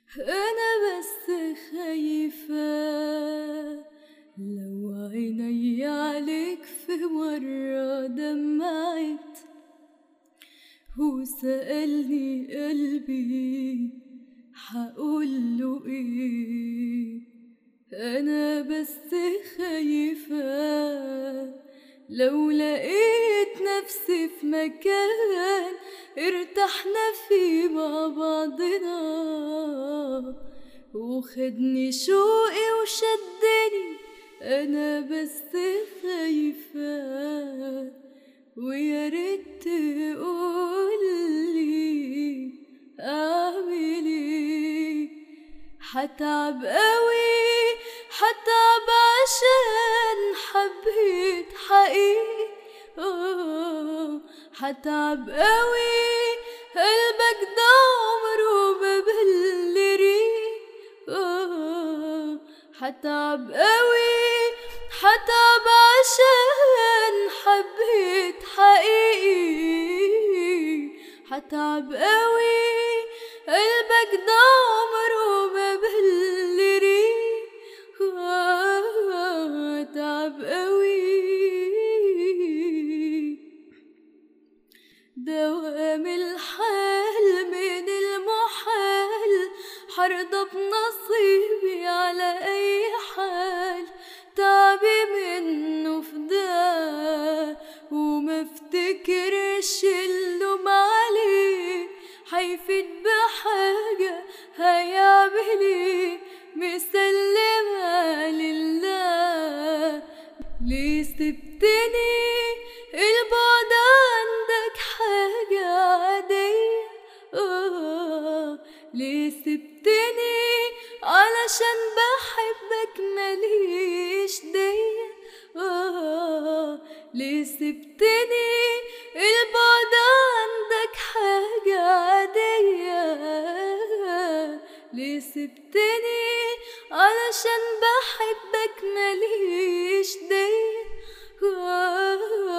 أنا بس خايفة لو عيني عليك في مرة دمعت وسألني قلبي حقوله ايه أنا بس خايفة لو لقيت نفسي في مكان ارتحنا فيه مع بعضنا وخدني شوقي وشدني انا بس خايفة ويا ريت تقولي اعمل ايه حتعب قوي حتعب عشان حبيت حقيقي آه، حتعب قوي قلبك ده عمره ما بلري آه، حتعب قوي حتعب عشان حبيت حقيقي حتعب قوي قلبك ده عمره ما بلري آه، تعب قوي دوام الحال من المحال حرضى بنصيبي على أي حال تعبي منه في ده وما افتكرش اللوم عليه هيفيد بحاجة هيعمل ايه مسلمة لله ليه سبتني البعد عندك حاجة عادية آه ليه سبتني علشان بحبك ماليش دية آه ليه سبتني البعد عندك حاجة عادية ليه سبتني علشان بحبك ماليش دية آه